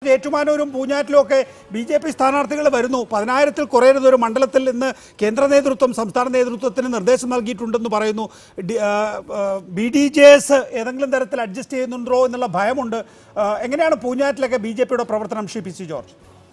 George ഏറ്റുമാനൂരും പൂഞ്ഞാറ്റിലും ഒക്കെ B J P സ്ഥാനാർത്ഥികൾ വരുന്നു പതിനായിരത്തിൽ കുറയരുത് ഒരു മണ്ഡലത്തിൽ ഇന്ന് കേന്ദ്ര നേതൃത്വം സംസ്ഥാന നേതൃത്വത്തിന് നിർദ്ദേശം നൽകിയിട്ടുണ്ടെന്ന് പറയുന്നു ബി ഡി ജെ എസ് ഏതെങ്കിലും തരത്തിൽ അഡ്ജസ്റ്റ് ചെയ്യുന്നുണ്ടോ എന്നുള്ള ഭയമുണ്ട് ആ, എങ്ങനെയാണ് പൂഞ്ഞാറ്റിലൊക്കെ ബി ജെ പിയുടെ പ്രവർത്തനം ശ്രീ പി സി ജോർജ്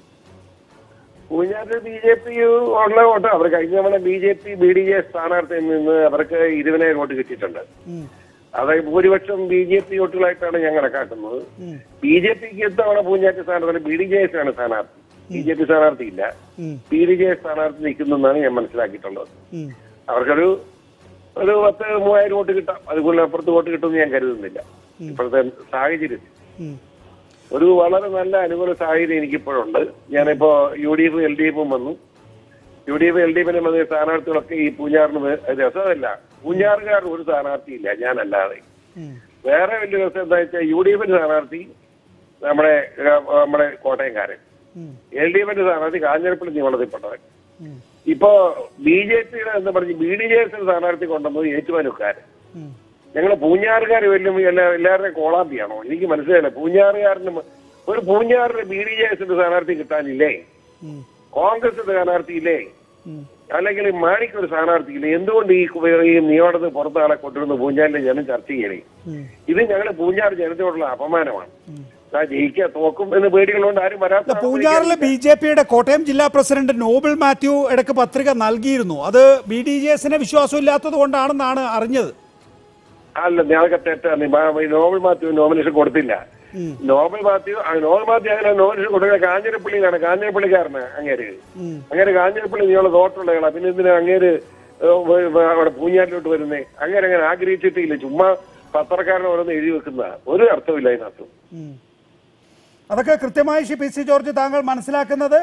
പൂഞ്ഞാറ്റ് ബി ജെ പി ഉള്ള വോട്ട് അവർ കഴിഞ്ഞ തവണ B J P B D A സ്ഥാനാർത്ഥിയിൽ നിന്ന് അവർക്ക് ഇരുപതിനായിരം വോട്ട് കിട്ടിയിട്ടുണ്ട് അതായത് ഭൂരിപക്ഷം ബി ജെ പി വോട്ടുകളായിട്ടാണ് ഞാൻ കണക്കാക്കുന്നത് ബി ജെ പിക്ക് ഇത്തവണ പൂഞ്ഞാറ്റ് സ്ഥാനാർത്ഥി ബി ഡി ജെ എസ് ആണ് സ്ഥാനാർത്ഥി ബി ജെ പി സ്ഥാനാർത്ഥി ഇല്ല ബി ഡി ജെ സ്ഥാനാർത്ഥി നിൽക്കുന്നെന്നാണ് ഞാൻ മനസ്സിലാക്കിയിട്ടുള്ളത് അവർക്കൊരു ഒരു പത്ത് മൂവായിരം വോട്ട് കിട്ടാം അതുപോലെ അപ്പുറത്ത് വോട്ട് കിട്ടുമെന്ന് ഞാൻ കരുതുന്നില്ല ഇപ്പോഴത്തെ സാഹചര്യത്തിൽ ഒരു വളരെ നല്ല അനുകൂല സാഹചര്യം എനിക്കിപ്പോഴുണ്ട് ഞാനിപ്പോ U D F L D എഫും വന്നു U D F L D എഫിനെ വന്ന സ്ഥാനാർത്ഥികളൊക്കെ ഈ പൂഞ്ഞാറിന് വേ- രസമല്ല പൂഞ്ഞാറുകാർ ഒരു സ്ഥാനാർത്ഥിയില്ല ഞാനല്ലാതെ വേറെ വലിയ രസം എന്താ വെച്ചാൽ യു ഡി എഫിന്റെ സ്ഥാനാർത്ഥി നമ്മുടെ ഏഹ്, നമ്മുടെ കോട്ടയംകാരൻ എൽ ഡി എഫിന്റെ സ്ഥാനാർത്ഥി കാഞ്ഞിരപ്പള്ളി നിയമത്തിൽപ്പെട്ടവൻ ഇപ്പോ ബി ജെ പിയുടെ എന്ന് പറഞ്ഞ് ബി ഡി ജെ എസിന്റെ സ്ഥാനാർത്ഥി കൊണ്ടുവന്നത് ഏറ്റുമാനുക്കാരൻ ഞങ്ങൾ പൂഞ്ഞാറുകാർ വലിയ എല്ലാ എല്ലാവരുടെയും കോളാമ്പിയാണോ എനിക്ക് മനസ്സിലായില്ല പൂഞ്ഞാറുകാരന് മ- ഒരു പൂഞ്ഞാറിന് ബി ഡി ജെ എസിന്റെ സ്ഥാനാർത്ഥി കിട്ടാനില്ലേ കോൺഗ്രസിന്റെ സ്ഥാനാർത്ഥിയില്ലേ അല്ലെങ്കിൽ ഈ മാണിക്ക് ഒരു സ്ഥാനാർത്ഥിയില്ലേ എന്തുകൊണ്ട് ഈ കു- ഈ നിയമനത്തിൽ പുറത്ത് ആളെ കൊണ്ടുവരുന്ന പൂഞ്ഞാറിന്റെ ജനം ചർച്ച ചെയ്യണേ ഇത് ഞങ്ങൾ പൂഞ്ഞാറ് ജനത്തോടുള്ള അപമാനമാണ് ആ ജയിക്കുക തോക്കും എന്ന് പേടികളുകൊണ്ട് ആരും വരാത്ത പൂഞ്ഞാറിൽ ബി ജെ പിയുടെ കോട്ടയം ജില്ലാ പ്രസിഡന്റ് നോബിൾ മാത്യു ഇടയ്ക്ക് പത്രിക നൽകിയിരുന്നു അത് ബി ഡി ജെ എസിന് വിശ്വാസമില്ലാത്തത് കൊണ്ടാണെന്നാണ് അറിഞ്ഞത് അല്ല ഞങ്ങൾക്ക് തെറ്റാണ് ഈ മാ- ഈ നോബൽ മാത്യു നോമിനേഷൻ കൊടുത്തില്ല നോബൽ മാത്യു ആ, നോബൽ മാത്യു അങ്ങനെ നോമിനേഷൻ കൊടുക്കുന്ന കാഞ്ഞിരപ്പള്ളിയിലാണ് കാഞ്ഞിരപ്പള്ളിക്കാരന് അങ്ങേര് അങ്ങനെ കാഞ്ഞിരപ്പള്ളി നീള തോട്ടുള്ളയാളാ പിന്നെ എന്തിനാ അങ്ങേര് ഏഹ്, വ- വ- അവിടെ പൂഞ്ഞാറ്റിലോട്ട് വരുന്നേ അങ്ങനെ അങ്ങനെ ആഗ്രഹിച്ചിട്ടില്ല ചുമ്മാ പത്രക്കാരനെ ഓരോന്ന് എഴുതി വെക്കുന്ന ഒരു അർത്ഥമില്ല അതിനകത്ത് അതൊക്കെ കൃത്യമായി ശ്രീ പി സി ജോർജ് താങ്കൾ മനസ്സിലാക്കുന്നത്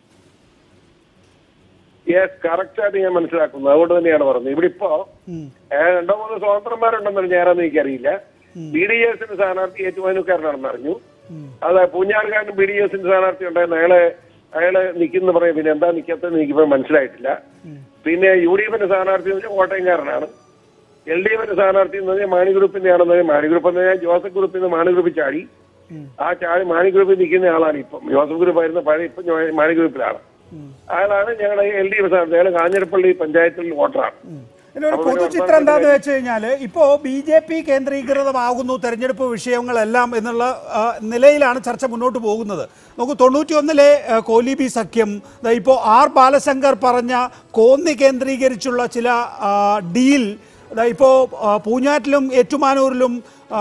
യെസ് കറക്റ്റ് ആയിട്ട് ഞാൻ മനസ്സിലാക്കുന്നു അതുകൊണ്ട് തന്നെയാണ് പറഞ്ഞത് ഇവിടെ ഇപ്പോ ഏഹ്, രണ്ടോ മൂന്നോ സ്വതന്ത്രന്മാരുണ്ടെന്ന് ഞാനെന്ന് എനിക്കറിയില്ല ബി ഡി എസിന്റെ സ്ഥാനാർത്ഥി ഏറ്റുമാനൂക്കാരനാണെന്ന് അറിഞ്ഞു അത് പൂഞ്ഞാറുകാരനും ബി ഡി എസിന്റെ സ്ഥാനാർത്ഥി ഉണ്ടായിരുന്നു അയാളെ അയാള് നിൽക്കുന്ന പറയും പിന്നെ എന്താ നിൽക്കാത്തതെന്ന് എനിക്കിപ്പോ മനസ്സിലായിട്ടില്ല പിന്നെ യു ഡി എഫിന്റെ സ്ഥാനാർത്ഥി എന്ന് വെച്ചാൽ കോട്ടയംകാരനാണ് എൽ ഡി എഫിന്റെ സ്ഥാനാർത്ഥി എന്ന് പറഞ്ഞാൽ മാണി ഗ്രൂപ്പിന്റെ ആണെന്ന് പറഞ്ഞാൽ മാണി ഗ്രൂപ്പ് എന്ന് പറഞ്ഞാൽ ജോസഫ് ഗ്രൂപ്പിൽ നിന്ന് മാണി ഗ്രൂപ്പിൽ ചാടി ആ ചാടി മാണി ഗ്രൂപ്പിൽ നിൽക്കുന്ന ആളാണ് ഇപ്പം ജോസഫ് ഗ്രൂപ്പ് ആയിരുന്ന പഴയ ഇപ്പം ജോ- മാണി ഗ്രൂപ്പിലാണ് അയാളാണ് ഞങ്ങളുടെ എൽ ഡി എഫ് സ്ഥാനാർത്ഥി അയാൾ കാഞ്ഞിരപ്പള്ളി പഞ്ചായത്തിൽ വോട്ടറാണ് ഇതിന്റെ ഒരു പൊതുചിത്രം എന്താന്ന് വെച്ച് കഴിഞ്ഞാൽ ഇപ്പോ ബി ജെ പി കേന്ദ്രീകൃതമാകുന്നു തെരഞ്ഞെടുപ്പ് വിഷയങ്ങളെല്ലാം എന്നുള്ള ആ, നിലയിലാണ് ചർച്ച മുന്നോട്ട് പോകുന്നത് നോക്കൂ തൊണ്ണൂറ്റി ഒന്നിലെ കോലിബി സഖ്യം ദാ ഇപ്പോൾ ആർ ബാലശങ്കർ പറഞ്ഞ കോന്നി കേന്ദ്രീകരിച്ചുള്ള ചില ആ, ഡീൽ ദാ ഇപ്പോൾ ആ, പൂഞ്ഞാറ്റിലും ഏറ്റുമാനൂരിലും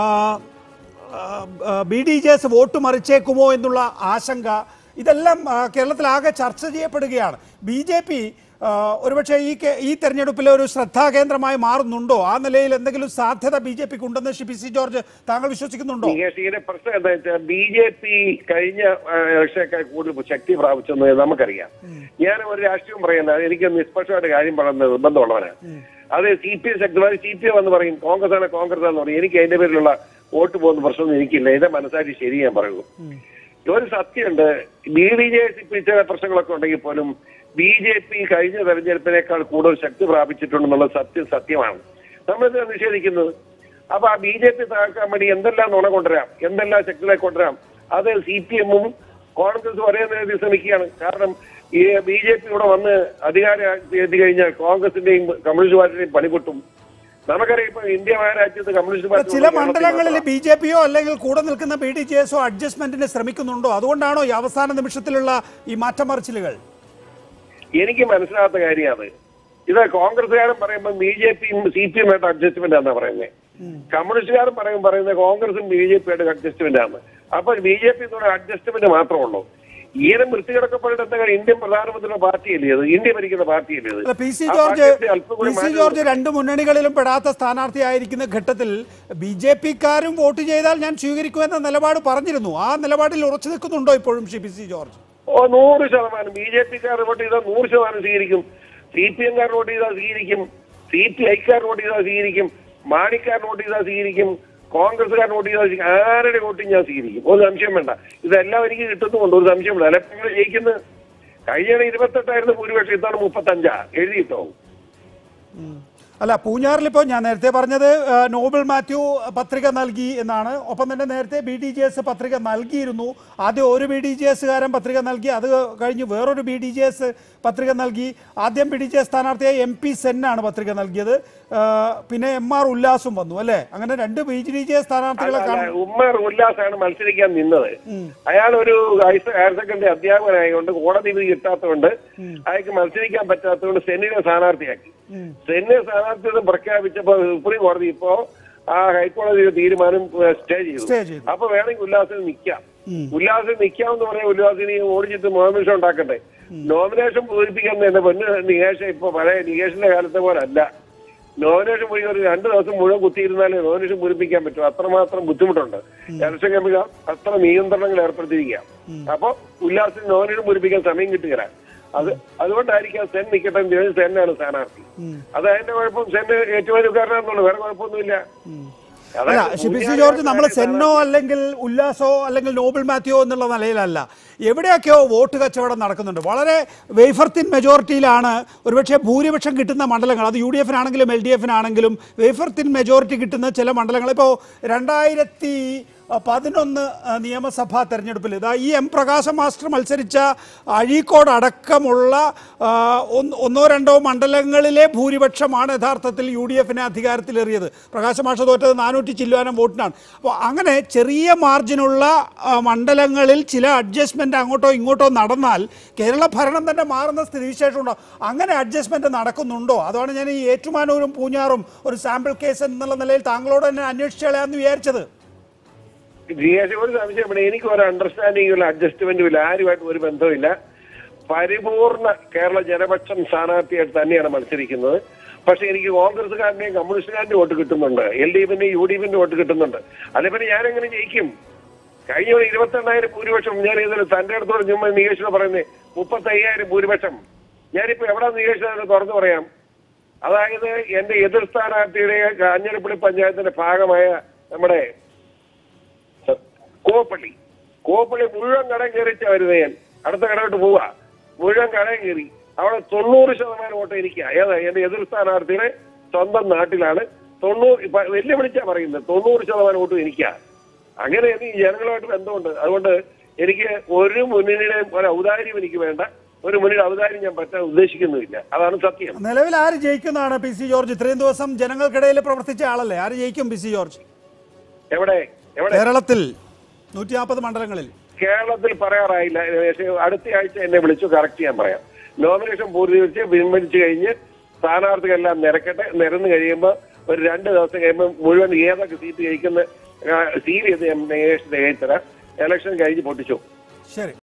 B D J S vote മറിച്ചേക്കുമോ എന്നുള്ള ആശങ്ക ഇതെല്ലാം ആ, കേരളത്തിലാകെ ചർച്ച ചെയ്യപ്പെടുകയാണ് ബി ജെ പി ഒരുപക്ഷെ ഈ കെ- ഈ തെരഞ്ഞെടുപ്പിലെ ഒരു ശ്രദ്ധാകേന്ദ്രമായി മാറുന്നുണ്ടോ ആ നിലയിൽ എന്തെങ്കിലും സാധ്യത ബി ജെ പിക്ക് ഉണ്ടെന്ന് ശ്രീ പി സി ജോർജ് താങ്കൾ വിശ്വസിക്കുന്നുണ്ടോ നികേഷിയുടെ പ്രശ്നം എന്താ വെച്ചാൽ ബി ജെ പി കഴിഞ്ഞ ഇലക്ഷനേക്കാൾ കൂടുതൽ ശക്തി പ്രാപിച്ചെന്ന് നമുക്കറിയാം ഞാൻ ഒരു രാഷ്ട്രീയം പറയുന്നത് എനിക്ക് നിഷ്പക്ഷമായിട്ട് കാര്യം പറയുന്നത് നിർബന്ധമുള്ളവനാണ് അത് സി പി എം ശക്തമായി സി പി എം എന്ന് പറയും കോൺഗ്രസ് ആണ് കോൺഗ്രസ് ആണെന്ന് പറയും എനിക്ക് അതിന്റെ പേരിലുള്ള വോട്ട് പോകുന്ന പ്രശ്നമൊന്നും എനിക്കില്ല എന്റെ മനസ്സാക്ഷി ശരി ഞാൻ പറയുന്നു ഒരു സത്യമുണ്ട് ബി ഡി ജെ എസ് ചില പ്രശ്നങ്ങളൊക്കെ ഉണ്ടെങ്കിൽ പോലും ബി ജെ പി കഴിഞ്ഞ തെരഞ്ഞെടുപ്പിനേക്കാൾ കൂടുതൽ ശക്തി പ്രാപിച്ചിട്ടുണ്ടെന്നുള്ള സത്യം സത്യമാണ് നമ്മളിത് നിഷേധിക്കുന്നത് അപ്പൊ ആ ബി ജെ പി തകർക്കാൻ വേണ്ടി എന്തെല്ലാം നുണ കൊണ്ടുവരാം എന്തെല്ലാം ശക്തികളെ കൊണ്ടുവരാം അത് സി പി എമ്മും കോൺഗ്രസും ഒരേ നേരത്തിൽ ശ്രമിക്കുകയാണ് കാരണം ഈ ബി ജെ പി ഇവിടെ വന്ന് അധികാരം എത്തി കഴിഞ്ഞാൽ കോൺഗ്രസിന്റെയും കമ്മ്യൂണിസ്റ്റ് പാർട്ടിയുടെയും പണിപൊട്ടും നമുക്കറിയാം ഇപ്പൊ ഇന്ത്യ മഹാരാജ്യത്ത് കമ്മ്യൂണിസ്റ്റ് പാർട്ടി ചില മണ്ഡലങ്ങളിൽ ബി ജെ പിയോ അല്ലെങ്കിൽ കൂടെ നിൽക്കുന്ന ബി ഡി ജെ എസോ അഡ്ജസ്റ്റ്മെന്റിന് ശ്രമിക്കുന്നുണ്ടോ അതുകൊണ്ടാണോ ഈ അവസാന നിമിഷത്തിലുള്ള ഈ മാറ്റമറിച്ചിലുകൾ എനിക്ക് മനസ്സിലാത്ത കാര്യമാണ് ഇത് കോൺഗ്രസ്സുകാരൻ പറയുമ്പോൾ ബി ജെ പിയും സി പി എമ്മായിട്ട് അഡ്ജസ്റ്റ്മെന്റ് ആണെന്നാ പറയുന്നത് കമ്മ്യൂണിസ്റ്റുകാരൻ പറയും പറയുന്നത് കോൺഗ്രസും ബി ജെ പിയായിട്ട് അഡ്ജസ്റ്റ്മെന്റ് ആണ് അപ്പൊ ബി ജെ പി എന്ന് അഡ്ജസ്റ്റ്മെന്റ് മാത്രമേ ഉള്ളൂ ഈരം വൃത്തികിടക്കപ്പെട്ടിട്ട് എന്താ കാര്യം? ഇന്ത്യൻ പ്രധാനമന്ത്രിയുടെ പാർട്ടിയല്ലേ ഇത് ഇന്ത്യ ഭരിക്കുന്ന പാർട്ടിയല്ലേ ഇത് അല്ല, പി സി ആ ജോർജ് പാർട്ടിയെ അല്പം കൂടി പി സി മാറ്റി ജോർജ് രണ്ട് മുന്നണികളിലും പെടാത്ത സ്ഥാനാർത്ഥിയായിരിക്കുന്ന ഘട്ടത്തിൽ ബി ജെ പിക്കാരും വോട്ട് ചെയ്താൽ ഞാൻ സ്വീകരിക്കുമെന്ന നിലപാട് പറഞ്ഞിരുന്നു ആ നിലപാടിൽ ഉറച്ചു നിൽക്കുന്നുണ്ടോ ഇപ്പോഴും ശ്രീ പി സി ജോർജ് ഓ നൂറ് ശതമാനം ബി ജെ പിക്കാർ വോട്ട് ചെയ്താൽ നൂറ് ശതമാനം സ്വീകരിക്കും സി പി എംകാർ വോട്ട് ചെയ്താൽ സ്വീകരിക്കും സി പി ഐക്കാർ വോട്ട് ചെയ്താൽ സ്വീകരിക്കും മാണിക്കാർ വോട്ട് ചെയ്താൽ സ്വീകരിക്കും കോൺഗ്രസ്സുകാർ വോട്ട് ചെയ്താൽ സ്വീകരിക്കും. ആരുടെ വോട്ടും ഞാൻ സ്വീകരിക്കും ഒരു സംശയം വേണ്ട ഇതെല്ലാം എനിക്ക് കിട്ടുന്നുണ്ട് ഒരു സംശയം വേണ്ട അല്ലെ നിങ്ങൾ ജയിക്കുന്നത് കഴിഞ്ഞ ഇരുപത്തെട്ടായിരുന്നു ഭൂരിപക്ഷം ഇതാണ് മുപ്പത്തഞ്ചാ എഴുതിയിട്ടോ അല്ല പൂഞ്ഞാറിലിപ്പോൾ ഞാൻ നേരത്തെ പറഞ്ഞത് ആ, നോബൽ മാത്യു പത്രിക നൽകി എന്നാണ് ഒപ്പം തന്നെ നേരത്തെ ബി ഡി ജെ എസ് പത്രിക നൽകിയിരുന്നു ആദ്യം ഒരു ബി ഡി ജെ എസ്സുകാരൻ പത്രിക നൽകി അത് കഴിഞ്ഞ് വേറൊരു ബി ഡി ജെ എസ് പത്രിക നൽകി ആദ്യം ബി ഡി ജെ എസ് സ്ഥാനാർത്ഥിയായ എം പി സെന്നാണ് പത്രിക നൽകിയത് ആ, പിന്നെ എം ആർ ഉല്ലാസും വന്നു അല്ലേ അങ്ങനെ രണ്ട് ബി ഡി ജെ സ്ഥാനാർത്ഥികളെ അല്ല, കാണും ഉമ്മർ ഉല്ലാസാണ് മത്സരിക്കാൻ നിന്നത് അയാൾ ഒരു ഹൈസ് ഹയർ സെക്കൻഡറി അധ്യാപകനായതുകൊണ്ട് കോടതി വിധി കിട്ടാത്തതുകൊണ്ട് അയാൾക്ക് മത്സരിക്കാൻ പറ്റാത്തതുകൊണ്ട് സെന്നിനെ സ്ഥാനാർത്ഥിയാക്കി സെന്നിനെ സ്ഥാനാർത്ഥിത്വം പ്രഖ്യാപിച്ചപ്പോ സുപ്രീം കോടതി ഇപ്പോ ആ ഹൈക്കോടതിയുടെ തീരുമാനം ഏഹ്, സ്റ്റേ ചെയ്തു സ്റ്റേ ചെയ്തു. അപ്പൊ വേണമെങ്കിൽ ഉല്ലാസിന് നിൽക്കാം ഉല്ലാസിന് നിൽക്കാമെന്ന് പറയാൻ ഉല്ലാസിന് ഓടിച്ചിട്ട് നോമിനേഷൻ ഉണ്ടാക്കട്ടെ നോമിനേഷൻ പൂരിപ്പിക്കാൻ എന്റെ പൊന്ന് നികേഷ് ഇപ്പൊ പഴയ നികേഷിന്റെ കാലത്തെ പോലെ അല്ല നോമിനേഷൻ പോയി ഒരു രണ്ട് ദിവസം മുഴുവൻ കുത്തിയിരുന്നാലേ നോമിനേഷൻ പൂരിപ്പിക്കാൻ പറ്റും അത്രമാത്രം ബുദ്ധിമുട്ടുണ്ട് ഇലക്ഷൻ കമ്മിഷൻ അത്ര നിയന്ത്രണങ്ങൾ ഏർപ്പെടുത്തിയിരിക്കാം അപ്പൊ ഉല്ലാസിന് നോമിനേഷൻ പൂരിപ്പിക്കാൻ സമയം കിട്ടുകയില്ല അത് അതുകൊണ്ടായിരിക്കാം സെൻ നിൽക്കട്ടെ എന്ന് ചോദിച്ചാൽ സെന്നാണ് സ്ഥാനാർത്ഥി അത് അതിന്റെ കുഴപ്പം സെൻ ഏറ്റുമാനക്കാരനാണെന്നുള്ളൂ വേറെ കുഴപ്പമൊന്നുമില്ല അല്ല അതായത് ഷിബി സി പൂഞ്ഞാറ് ജോർജ് നമ്മൾ സ്ഥാനാർത്ഥി- സെന്നോ അല്ലെങ്കിൽ ഉല്ലാസോ അല്ലെങ്കിൽ നോബൽ മാത്യോ എന്നുള്ള നിലയിലല്ല എവിടെയൊക്കെയോ വോട്ട് കച്ചവടം നടക്കുന്നുണ്ട് വളരെ വേഫർത്തിൻ മെജോറിറ്റിയിലാണ് ഒരുപക്ഷെ ഭൂരിപക്ഷം കിട്ടുന്ന മണ്ഡലങ്ങൾ അത് യു ഡി എഫിനാണെങ്കിലും എൽ ഡി എഫിനാണെങ്കിലും വേഫർത്തിൻ മെജോറിറ്റി കിട്ടുന്ന ചില മണ്ഡലങ്ങൾ ഇപ്പോൾ രണ്ടായിരത്തി പതിനൊന്ന് നിയമസഭാ തെരഞ്ഞെടുപ്പിൽ ഇതാ ഈ എം പ്രകാശം മാസ്റ്റർ മത്സരിച്ച അഴീക്കോട് അടക്കമുള്ള ആ, ഒന്ന് ഒന്നോ രണ്ടോ മണ്ഡലങ്ങളിലെ ഭൂരിപക്ഷമാണ് യഥാർത്ഥത്തിൽ യു ഡി എഫിനെ അധികാരത്തിലേറിയത് പ്രകാശ് മാഷ തോറ്റത് നാനൂറ്റി ചില്ലുവാനം വോട്ടിനാണ് അപ്പോൾ അങ്ങനെ ചെറിയ മാർജിനുള്ള ആ, മണ്ഡലങ്ങളിൽ ചില അഡ്ജസ്റ്റ്മെൻ്റ് അങ്ങോട്ടോ ഇങ്ങോട്ടോ നടന്നാൽ കേരള ഭരണം തന്നെ മാറുന്ന സ്ഥിതിവിശേഷമുണ്ടോ അങ്ങനെ അഡ്ജസ്റ്റ്മെൻറ്റ് നടക്കുന്നുണ്ടോ അതാണ് ഞാൻ ഈ ഏറ്റുമാനൂരും പൂഞ്ഞാറും ഒരു സാമ്പിൾ കേസ് എന്നുള്ള നിലയിൽ താങ്കളോട് തന്നെ അന്വേഷിച്ച് കളയാമെന്ന് വിചാരിച്ചത് ജിയാസി ഒരു സംശയമാണ് എനിക്ക് ഒരു അണ്ടർസ്റ്റാൻഡിംഗ് ഇല്ല അഡ്ജസ്റ്റ്മെന്റും ഇല്ല ആരുമായിട്ട് ഒരു ബന്ധവുമില്ല പരിപൂർണ കേരള ജനപക്ഷം സ്ഥാനാർത്ഥിയായിട്ട് തന്നെയാണ് മത്സരിക്കുന്നത് പക്ഷെ എനിക്ക് കോൺഗ്രസ്സുകാരനെയും കമ്മ്യൂണിസ്റ്റുകാരന്റെ വോട്ട് കിട്ടുന്നുണ്ട് എൽ ഡി എഫിന്റെ യു ഡി എഫിന്റെ വോട്ട് കിട്ടുന്നുണ്ട് അതേ പിന്നെ ഞാൻ എങ്ങനെ ജയിക്കും കഴിഞ്ഞ ഒരു ഇരുപത്തെണ്ണായിരം ഭൂരിപക്ഷം ഞാൻ ഇതിൽ തന്റെ അടുത്തോട് ചുമ്മാ നികേഷിന് പറയുന്നത് മുപ്പത്തയ്യായിരം ഭൂരിപക്ഷം ഞാനിപ്പോ എവിടെ നികേഷിനെ തുറന്നു പറയാം അതായത് എന്റെ എതിർ സ്ഥാനാർത്ഥിയുടെ കാഞ്ഞിരപ്പള്ളി പഞ്ചായത്തിന്റെ ഭാഗമായ നമ്മുടെ കോപ്പള്ളി കോപ്പള്ളി മുഴുവൻ കടം കയറിച്ച വരുന്നത് ഞാൻ അടുത്ത കടവിട്ട് പോവാ മുഴുവൻ കടം കയറി അവിടെ തൊണ്ണൂറ് ശതമാനം വോട്ട് എനിക്കാ ഏതാ എന്റെ എതിർ സ്ഥാനാർത്ഥിയുടെ സ്വന്തം നാട്ടിലാണ് തൊണ്ണൂറ് ഇപ്പൊ വെല്ലുവിളിച്ചാ പറയുന്നത് തൊണ്ണൂറ് ശതമാനം വോട്ടും എനിക്കാ അങ്ങനെ എനിക്ക് ഈ ജനങ്ങളുമായിട്ട് ബന്ധമുണ്ട് അതുകൊണ്ട് എനിക്ക് ഒരു മുന്നണിയുടെയും ഒരു ഔദാര്യം എനിക്ക് വേണ്ട ഒരു മുന്നണിയുടെ ഔദാര്യം ഞാൻ പറ്റാൻ ഉദ്ദേശിക്കുന്നുമില്ല അതാണ് സത്യം നിലവിൽ ആര് ജയിക്കുന്നതാണ് പി സി ജോർജ് ഇത്രയും ദിവസം ജനങ്ങൾക്കിടയിൽ പ്രവർത്തിച്ച ആളല്ലേ ആര് ജയിക്കും പി സി ജോർജ് എവിടെ എവിടെ കേരളത്തിൽ നൂറ്റി നാൽപ്പത് മണ്ഡലങ്ങളിൽ കേരളത്തിൽ പറയാറായില്ല പക്ഷേ അടുത്ത ആഴ്ച എന്നെ വിളിച്ചു കറക്റ്റ് ചെയ്യാൻ പറയാം നോമിനേഷൻ പൂർത്തീകരിച്ച് പിൻവലിച്ചു കഴിഞ്ഞ് സ്ഥാനാർത്ഥികളെല്ലാം നിരക്കട്ടെ നിരന്ന് കഴിയുമ്പോൾ ഒരു രണ്ട് ദിവസം കഴിയുമ്പോൾ മുഴുവൻ ഏതൊക്കെ സീറ്റ് ജയിക്കുന്ന സീൽ ചെയ്ത് ഞാൻ നേരിട്ട് തരാം ഇലക്ഷൻ കഴിഞ്ഞ് പൊട്ടിച്ചു ശരി